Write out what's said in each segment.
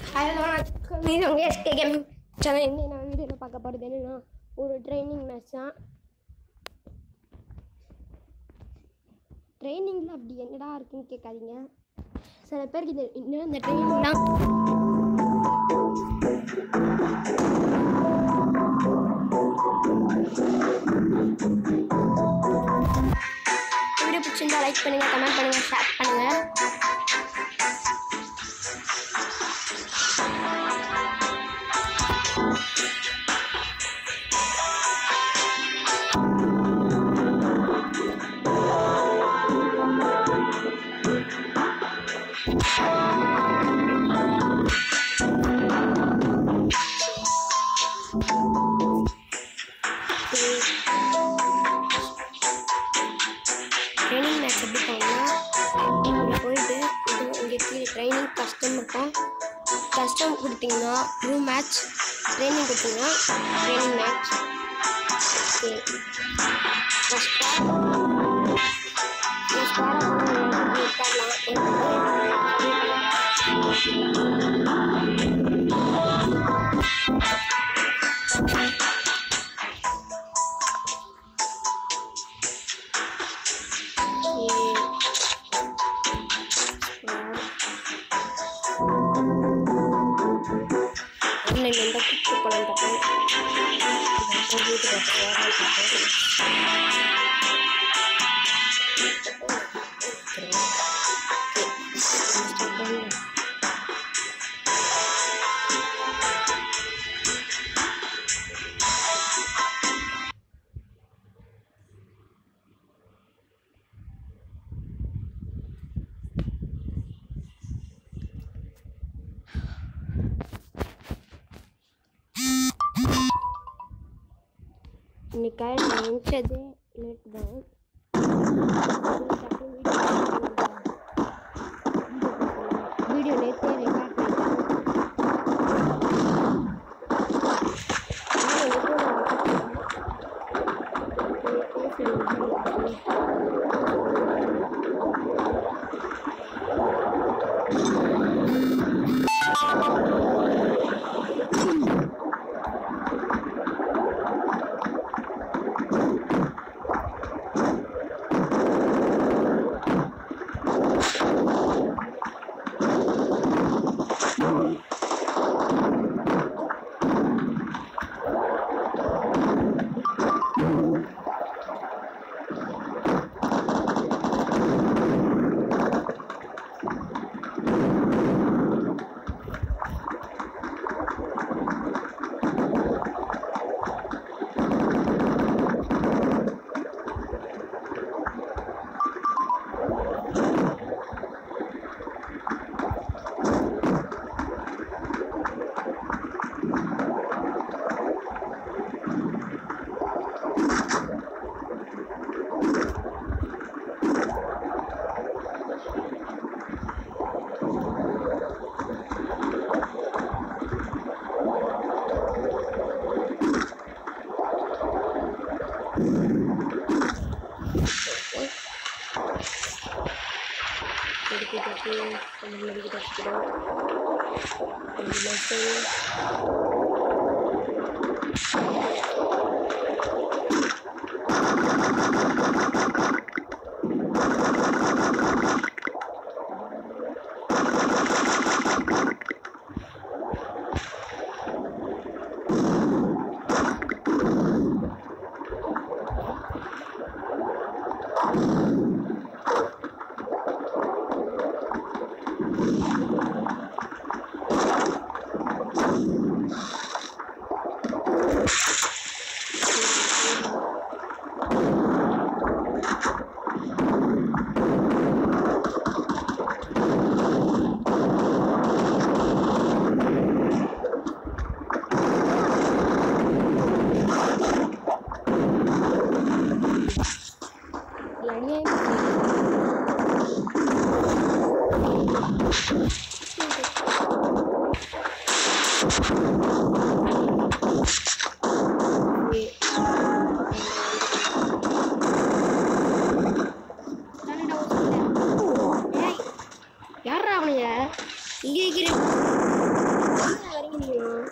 Hello வணக்கம் இது உங்கள் எஸ்கே கேமிங் சேனல் என்ன நான் வீடியோவில் பார்க்க போகிறது என்னன்னா ஒரு ட்ரைனிங் மேட்ச் தான் ட்ரைனிங்கில் அப்படி என்னடா இருக்குன்னு கேட்காதீங்க சில பேருக்கு இது இன்னும் இந்த ட்ரைனிங் தான் வீடியோ பிடிச்சிருந்தா லைக் பண்ணுங்கள் கமெண்ட் பண்ணுங்கள் ஷேர் பண்ணுங்கள் ட்ரைனிங் மேட்ச் எப்படி போகணும்னா இங்கே போயிட்டு இது இங்கே கீழே ட்ரைனிங் கஸ்டம் இருக்கும் கஸ்டம் கொடுத்தீங்கன்னா நியூ மேட்ச் ட்ரைனிங் கொடுத்தீங்கன்னா ட்ரைனிங் மேட்ச் ஓகே ஆன்லைன் எந்த கூப்பிட்டு போகலான்னு பார்த்தேன் வீட்டுக்கு பார்த்தேன் இன்னைக்கு காலையில் நான் எழுந்ததே லேட் தான் வீடியோ நேற்றே ரெக்கார்ட் எடுத்துட்டு கொஞ்சம் மெடிக்கிட்டு வச்சுக்கிறோம் கொஞ்சம் மட்டும் யாரா அவனுங்க இங்கே இருக்கிற வரீங்க நீங்களும்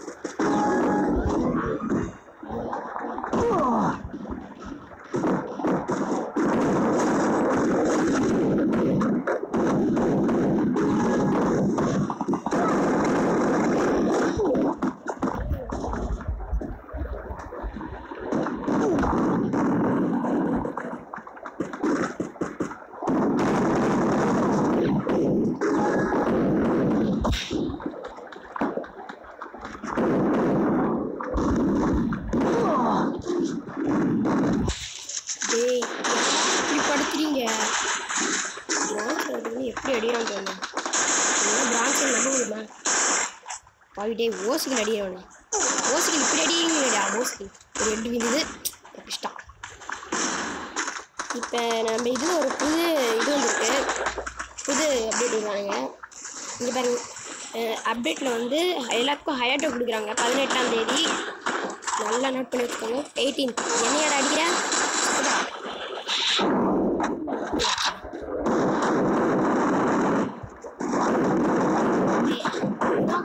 டேய் இப்படி படுத்துறீங்க பிரான்ஸ் வந்து எப்படி அடிக்கிறான் பாருங்க பிரான்ஸ் நம்ப முடியுமா பாவி டேய் ஓசிக்கு அடிக்கிறவனே ஓசிக்கு இப்படி அடிக்கிறீங்களா ஓசிக்கு ஒரு எட்டு விழுது தப்பிச்சிட்டான் இப்போ நம்ம இதில் ஒரு புது இது வந்திருக்கு புது அப்டேட் விடுறாங்க இங்கே பாருங்க அப்டேட்டில் வந்து எல்லாருக்கும் ஹைலைட்டை கொடுக்குறாங்க பதினெட்டாம் தேதி நல்லா நோட் பண்ணி வச்சுக்கோங்க எயிட்டீன் என்ன யார் அடிக்கிற இதா. இதா.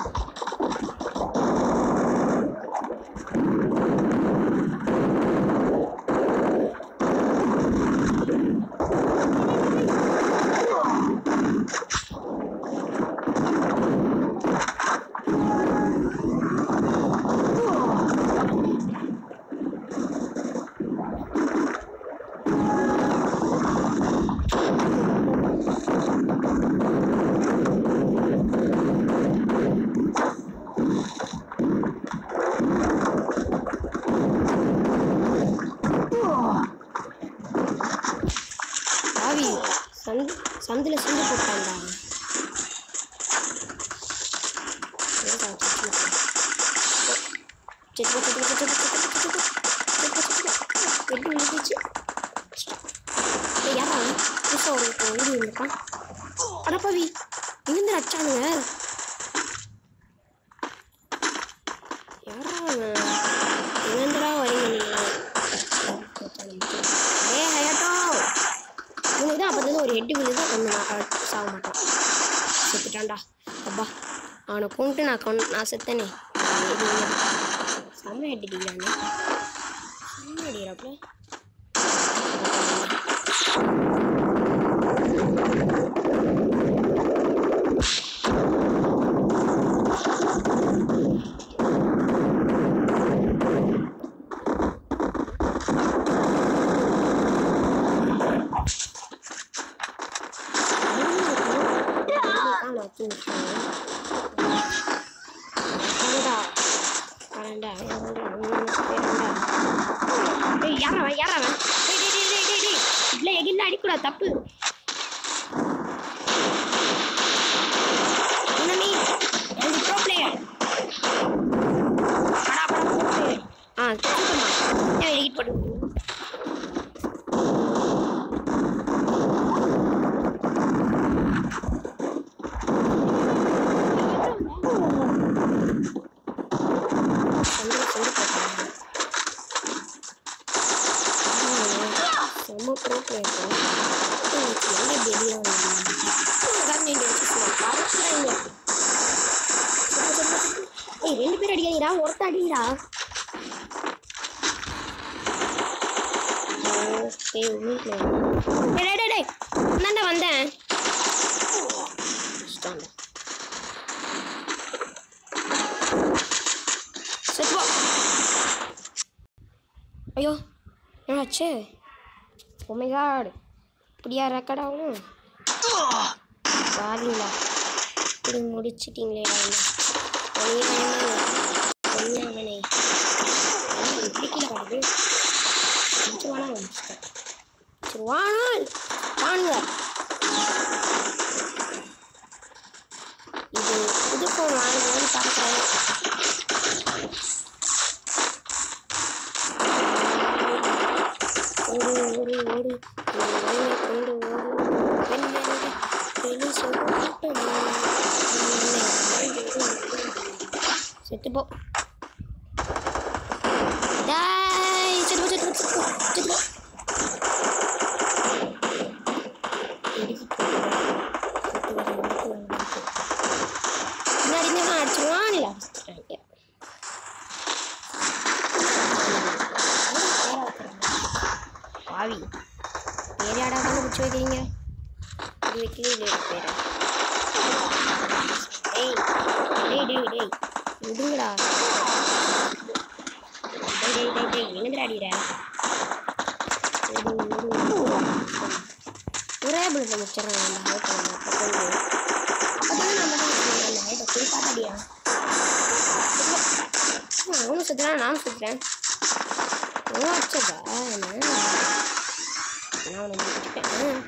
ஆவி சந்த் சந்தில் சிந்து போட்டான்டா ஏன்டா சின்ன பையன்? சரி, போ, சரி, போ, சரி, போ, சரி, போ, சரி, போ, சரி, போ, சரி, போ. எப்படி விழுந்துச்சு? ஏய், யாரா அவன்? புதுசா ஒரு இப்போ ஊதி வந்திருக்கான். அட பாவி, எங்கிருந்து அடிச்சானுங்க? யாரா அவன்? எங்கிருந்துடா வரீங்க நீங்க? ஏய், ஹயாட்டோ! இவனுக்கு தான் அப்போ ஒரு ஹெட்டு விழுது ஒன்று நான் சாக மாட்டான் செத்துட்டான்டா அப்பா அவனை கொண்டு நான் கொண்டு நான் செத்தனே இது செம்ம ஹெட் அடிக்கிறானே செம்ம அடிக்கிறாப்புல அடிக்கூடாது தப்பு enemy and the pro player படா படா pro player ஆ சூப்பர்மா ஏன் எடிட் போட்டு சண்டை சண்டை போட்டாங்க செம்ம ப்ரோ பிளேயர் நல்ல பெரிய ஏய் ரெண்டு பேர் அடிக்காதீடா ஒருத்த அடிங்கடா ஓகே வீட்டில் டேய் டேய் டேய் இந்தாண்டா வந்தேன் வச்சிட்டான்டா. செத்து போ ஐயோ என்னாச்சு ஒமைகாடு இப்படியா ரெக்கார்ட் ஆகணும் பாருங்களா இப்படி முடிச்சிட்டீங்களே அவனை இப்படி கீழே காடுது கொஞ்சம் வேணா முடிச்சிட்டேன் சரி வானால் வாங்க இது புது ஃபோன் வாங்குவோன்னு பார்க்குறேன் ஓடு ஓடு ஓடு ஓடு கொண்டு ஓடு என்னென்ன வெளி சொல்லட்டும் செத்து போ டேய் செத்து போ செத்து போ செத்து போ செத்து போ இடிச்சு போட்டு. செத்து வர, இடிச்சு வர, இடிச்சு. பின்னாடி தெரிஞ்சதான் அடிச்சிருவான் இல்லை அடிச்சிட்டாங்க பாவி பேரையாடா கண்டுபிடிச்சி வைக்கிறீங்க இது வைக்கல இல்லை பேரை டேய் டேய் டேய் டேய் விடுங்கடா டேய் டேய் டேய் டேய் என்னதுடா அடிக்கிற விடு, விடு, விடு. ஒரே புல்லட்ல முடிச்சிடறான் அந்த ஹைட் அப்போ அப்பதான் நம்ம தான் வச்சுருக்கோம் அந்த ஹைட்டை குறிப்பாட்டடியா அவனும் சுத்துறான் நானும் சுத்துறேன் அவன் அடிச்சதா என்ன நான் அவனை முடிச்சுட்டேன்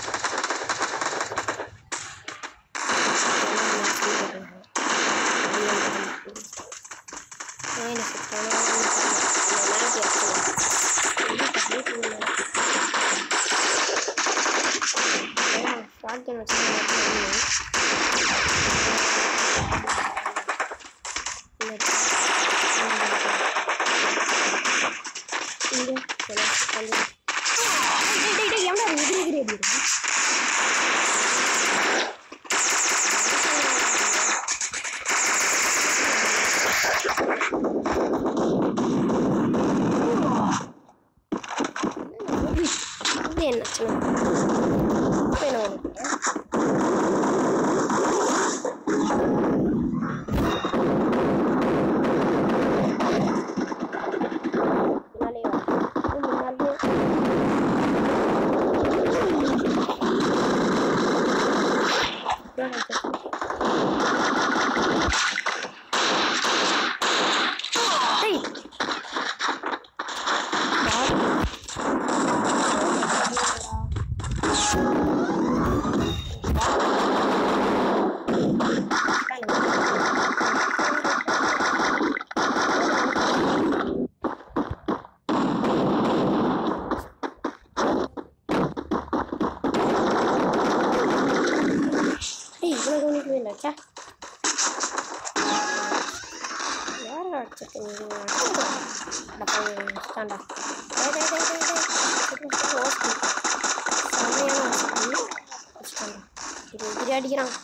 ஷார்ட்கன் வச்சு இங்க கொஞ்சம் டேய் டேய் டேய் எவன்டா இது எகிரி எகிரி எகிரி இது என்ன சின்ன இப்போ என்ன பண்ணுறேன் முன்னாலே வா. முன்னாலே Hey! ஏய் இவ்வளோ கவனிக்கவே இல்லை ச்சே யார் அடிச்சிருக்கீங்க ஸ்டாண்டா இது அடிக்கிறான்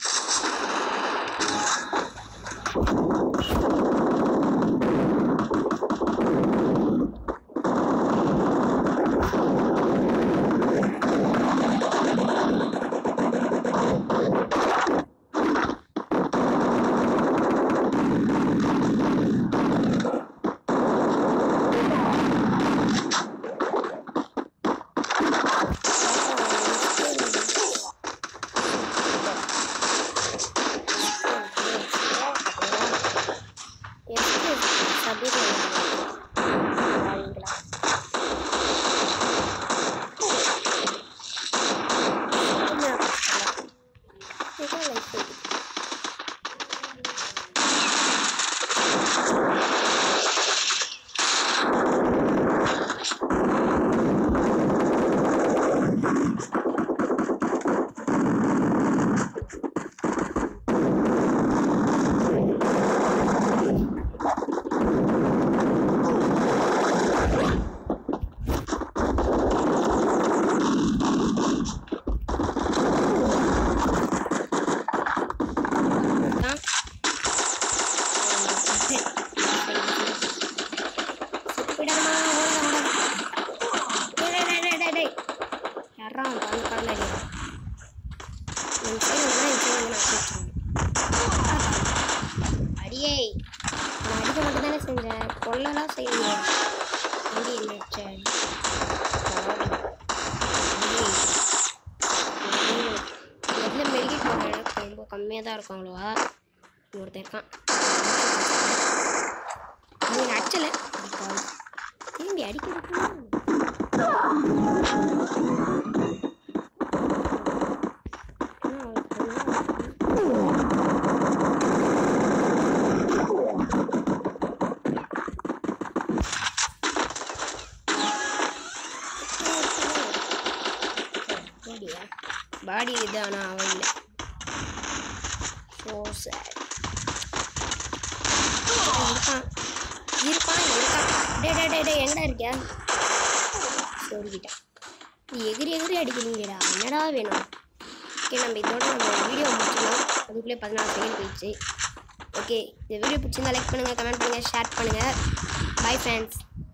யாரா அவன் பால் கடல அடியே நான் அடிக்க மட்டும் தானே செஞ்சேன் கொல்லலாம் செய்யலையே அடி என்ன வச்சேன் எதில் மெடிக்கல் போன எனக்கு ரொம்ப கம்மியாக தான் இருக்கும் அவ்வளோவா ஒருத்தன் இருக்கான் நீ அடிச்சலை திரும்பி அடிக்கிறது பாடி இது ஆனால் அவன் இல்லை ஸோ சேட் இருப்பான் இருப்பான் இருக்கான் டே டே டே டே எங்கடா இருக்கியா சொல்லிக்கிட்டான் நீ எகிரி எகிரி அடிக்கிறீங்கடா என்னடா வேணும் ஓகே நம்ம இதோட நம்ம வீடியோ முடிச்சிடலாம் அதுக்குள்ளே பதினாறு செகண்ட் போயிடுச்சு ஓகே இந்த வீடியோ பிடிச்சிருந்தா லைக் பண்ணுங்கள் கமெண்ட் பண்ணுங்கள் ஷேர் பண்ணுங்கள் பை ஃப்ரெண்ட்ஸ்